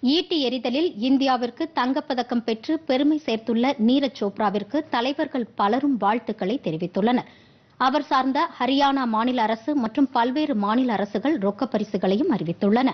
ஈட்டி எறிதலில் இந்தியாவிற்கு தங்கப்பதக்கம் பெற்று பெருமை சேர்த்துள்ள நீரஜ் சோப்ராவிற்கு தலைவர்கள் பலரும் வாழ்த்துக்களை தெரிவித்துள்ளனர் அவர் சார்ந்த ஹரியானா மாநில அரசு மற்றும் பல்வேறு மாநில அரசுகள் ரொக்கப் பரிசுகளையும் அறிவித்துள்ளன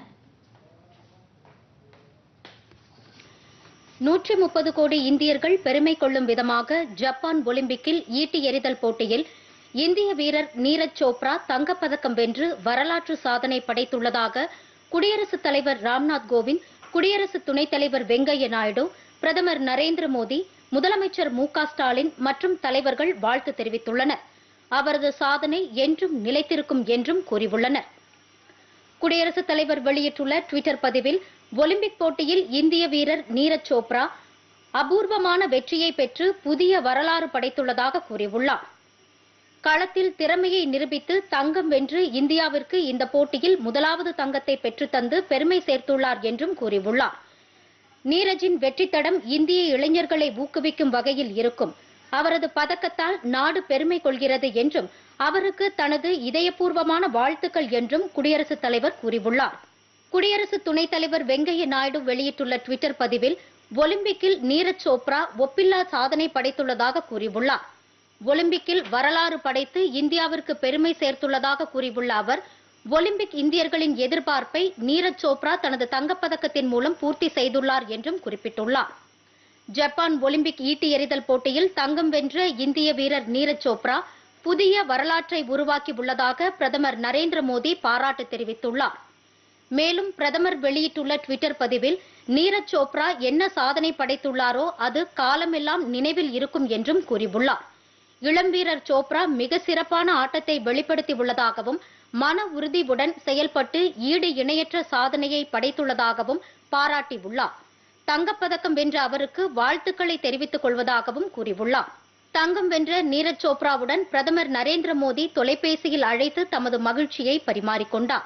நூற்றி முப்பது கோடி இந்தியர்கள் பெருமை கொள்ளும் விதமாக ஜப்பான் ஒலிம்பிக்கில் ஈட்டி எறிதல் போட்டியில் இந்திய வீரர் நீரஜ் சோப்ரா தங்கப்பதக்கம் வென்று வரலாற்று சாதனை படைத்துள்ளதாக குடியரசுத் தலைவர் ராம்நாத் கோவிந்த் குடியரசு துணைத் தலைவர் வெங்கையா நாயுடு பிரதமர் நரேந்திர மோடி முதலமைச்சர் மு க ஸ்டாலின் மற்றும் தலைவர்கள் வாழ்த்து தெரிவித்துள்ளனர் அவரது சாதனை என்றும் நிலைத்திருக்கும் என்றும் கூறியுள்ளனர் குடியரசுத் தலைவர் வெளியிட்டுள்ள டுவிட்டர் பதிவில் ஒலிம்பிக் போட்டியில் இந்திய வீரர் நீரஜ் சோப்ரா அபூர்வமான வெற்றியை பெற்று புதிய வரலாறு படைத்துள்ளதாக கூறியுள்ளார் களத்தில் திறமையை நிரூபித்து தங்கம் வென்று இந்தியாவிற்கு இந்த போட்டியில் முதலாவது தங்கத்தை பெற்றுத்தந்து பெருமை சேர்த்துள்ளார் என்றும் கூறியுள்ளார் நீரஜின் வெற்றித் தடம் இந்திய இளைஞர்களை ஊக்குவிக்கும் வகையில் இருக்கும் அவரது பதக்கத்தால் நாடு பெருமை கொள்கிறது என்றும் அவருக்கு தனது இதயபூர்வமான வாழ்த்துக்கள் என்றும் குடியரசுத் தலைவர் கூறியுள்ளார் குடியரசு துணைத் தலைவர் வெங்கையா நாயுடு வெளியிட்டுள்ள டுவிட்டர் பதிவில் ஒலிம்பிக்கில் நீரஜ் சோப்ரா ஒப்பில்லா சாதனை படைத்துள்ளதாக கூறியுள்ளார் ஒலிம்பிக்கில் வரலாறு படைத்து இந்தியாவிற்கு பெருமை சேர்த்துள்ளதாக கூறியுள்ள அவர் ஒலிம்பிக் இந்தியர்களின் எதிர்பார்ப்பை நீரஜ் சோப்ரா தனது தங்கப்பதக்கத்தின் மூலம் பூர்த்தி செய்துள்ளார் என்றும் குறிப்பிட்டுள்ளார் ஜப்பான் ஒலிம்பிக் ஈட்டி எறிதல் போட்டியில் தங்கம் வென்ற இந்திய வீரர் நீரஜ் சோப்ரா புதிய வரலாற்றை உருவாக்கி உள்ளதாக பிரதமர் நரேந்திர மோடி பாராட்டு தெரிவித்துள்ளார் மேலும் பிரதமர் வெளியிட்டுள்ள டுவிட்டர் பதிவில் நீரஜ் சோப்ரா என்ன சாதனை படைத்துள்ளாரோ அது காலமெல்லாம் நினைவில் இருக்கும் என்றும் கூறியுள்ளார் இளம் வீரர் சோப்ரா மிக சிறப்பான ஆட்டத்தை வெளிப்படுத்தி உள்ளதாகவும் மன உறுதியுடன் செயல்பட்டு ஈடு இணையற்ற சாதனையை படைத்துள்ளதாகவும் பாராட்டியுள்ளார் தங்கப்பதக்கம் வென்ற அவருக்கு வாழ்த்துக்களை தெரிவித்துக் கொள்வதாகவும் கூறியுள்ளார் தங்கம் வென்ற நீரஜ் சோப்ராவுடன் பிரதமர் நரேந்திர மோடி தொலைபேசியில் அழைத்து தமது மகிழ்ச்சியை பரிமாறிக்கொண்டார்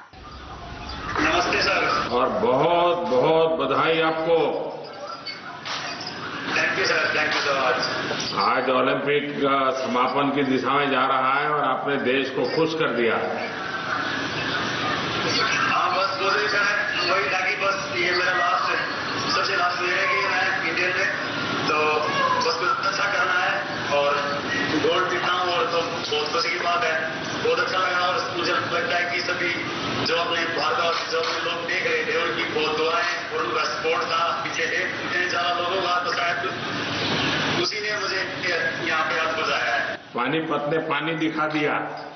नमस्ते सर और बहुत बहुत बधाई आपको thank you sir thank you so much आज ओलंपिक का समापन की दिशा में जा रहा है और आपने देश को खुश कर दिया हाँ बस दो दिन सर वही था कि बस ये मेरा लास्ट सबसे लास्ट ईयर है कि मैं इंडियन में तो बस कुछ अच्छा करना है और गोल्ड जीतना हूँ और तो बहुत खुशी की बात है बहुत अच्छा लगा और मुझे लगता है कि सभी जो अपने भारत और जो अपने लोग देख रहे थे उनकी बहुत दुआएं और उनका सपोर्ट था पीछे थे इतने ज्यादा लोगों का तो शायद उसी ने मुझे यहाँ पे हाथ बजाया है पानीपत ने पानी दिखा दिया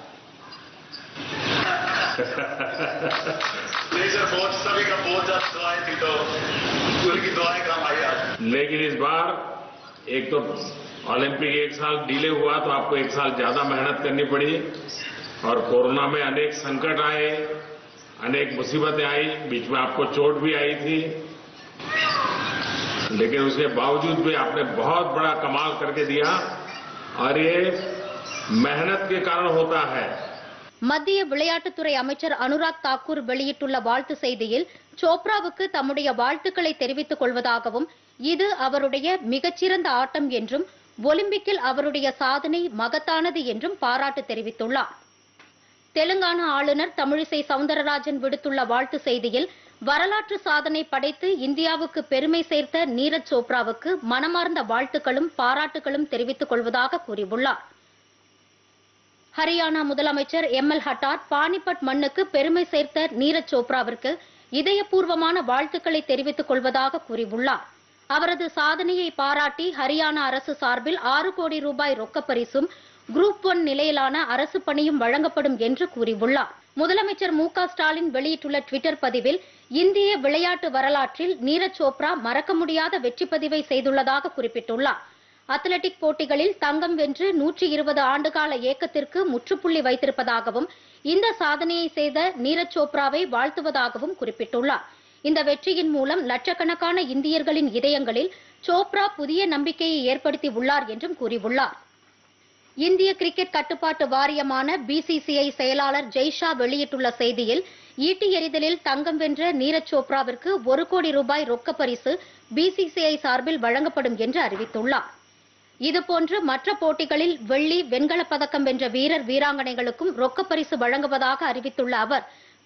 नहीं सर बहुत सभी का बहुत ज्यादा दुआएं थी तो उनकी दुआएं काम आई आज लेकिन इस बार एक तो ओलंपिक एक साल डिले हुआ तो आपको एक साल ज्यादा मेहनत करनी पड़ी और कोरोना में अनेक संकट आए अनेक मुसीबतें आई बीच में आपको चोट भी आई थी लेकिन उसके बावजूद भी आपने बहुत बड़ा कमाल करके दिया और ये मेहनत के कारण होता है மத்திய விளையாட்டுத்துறை அமைச்சர் அனுராக் தாக்கூர் வெளியிட்டுள்ள வாழ்த்து செய்தியில் சோப்ராவுக்கு தம்முடைய வாழ்த்துக்களை தெரிவித்துக் கொள்வதாகவும் இது அவருடைய மிகச்சிறந்த ஆட்டம் என்றும் ஒலிம்பிக்கில் அவருடைய சாதனை மகத்தானது என்றும் பாராட்டு தெரிவித்துள்ளார் தெலுங்கானா ஆளுநர் தமிழிசை சவுந்தரராஜன் விடுத்துள்ள வாழ்த்து செய்தியில் வரலாற்று சாதனை படைத்து இந்தியாவுக்கு பெருமை சேர்த்த நீரஜ் சோப்ராவுக்கு மனமார்ந்த வாழ்த்துக்களும் பாராட்டுகளும் தெரிவித்துக் கொள்வதாக கூறியுள்ளார் ஹரியானா முதலமைச்சர் எம் எல் ஹட்டார் பானிபட் மண்ணுக்கு பெருமை சேர்த்த நீரஜ் சோப்ராவிற்கு இதயபூர்வமான வாழ்த்துக்களை தெரிவித்துக் கொள்வதாக கூறியுள்ளார் அவரது சாதனையை பாராட்டி ஹரியானா அரசு சார்பில் ஆறு கோடி ரூபாய் ரொக்கப் பரிசும் குரூப் ஒன் நிலையிலான அரசு பணியும் வழங்கப்படும் என்று கூறியுள்ளார் முதலமைச்சர் மு க ஸ்டாலின் வெளியிட்டுள்ள டுவிட்டர் பதிவில் இந்திய விளையாட்டு வரலாற்றில் நீரஜ் சோப்ரா மறக்க முடியாத வெற்றி பதிவை செய்துள்ளதாக குறிப்பிட்டுள்ளார் அத்லெட்டிக் போட்டிகளில் தங்கம் வென்று நூற்றி இருபது ஆண்டுகால இயக்கத்திற்கு முற்றுப்புள்ளி வைத்திருப்பதாகவும் இந்த சாதனையை செய்த நீரஜ் சோப்ராவை வாழ்த்துவதாகவும் குறிப்பிட்டுள்ளார் இந்த வெற்றியின் மூலம் லட்சக்கணக்கான இந்தியர்களின் இதயங்களில் சோப்ரா புதிய நம்பிக்கையை ஏற்படுத்தி உள்ளார் என்றும் கூறியுள்ளார் இந்திய கிரிக்கெட் கட்டுப்பாட்டு வாரியமான பிசிசிஐ செயலாளர் ஜெய்ஷா வெளியிட்டுள்ள செய்தியில் ஈட்டி எறிதலில் தங்கம் வென்ற நீரஜ் சோப்ராவிற்கு ஒரு கோடி ரூபாய் ரொக்க பரிசு பிசிசிஐ சார்பில் வழங்கப்படும் என்று அறிவித்துள்ளார் இதுபோன்று மற்ற போட்டிகளில் வெள்ளி வெண்கலப் பதக்கம் வென்ற வீரர் வீராங்கனைகளுக்கும் ரொக்கப் பரிசு வழங்குவதாக அறிவித்துள்ள அவர்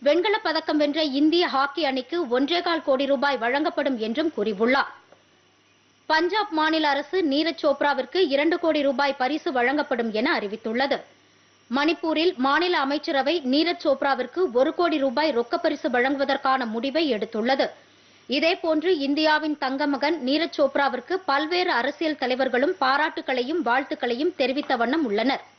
வெண்கலப் பதக்கம் வென்ற இந்திய ஹாக்கி அணிக்கு ஒன்றேகால் கோடி ரூபாய் வழங்கப்படும் என்றும் கூறியுள்ளார் பஞ்சாப் மாநில அரசு நீரஜ் சோப்ராவிற்கு இரண்டு கோடி ரூபாய் பரிசு வழங்கப்படும் என அறிவித்துள்ளது மணிப்பூரில் மாநில அமைச்சரவை நீரஜ் சோப்ராவிற்கு ஒரு கோடி ரூபாய் ரொக்க பரிசு வழங்குவதற்கான முடிவை எடுத்துள்ளது இதேபோன்று இந்தியாவின் தங்க மகன் நீரஜ் சோப்ராவிற்கு பல்வேறு அரசியல் தலைவர்களும் பாராட்டுகளையும் வாழ்த்துக்களையும் தெரிவித்த வண்ணம் உள்ளனர்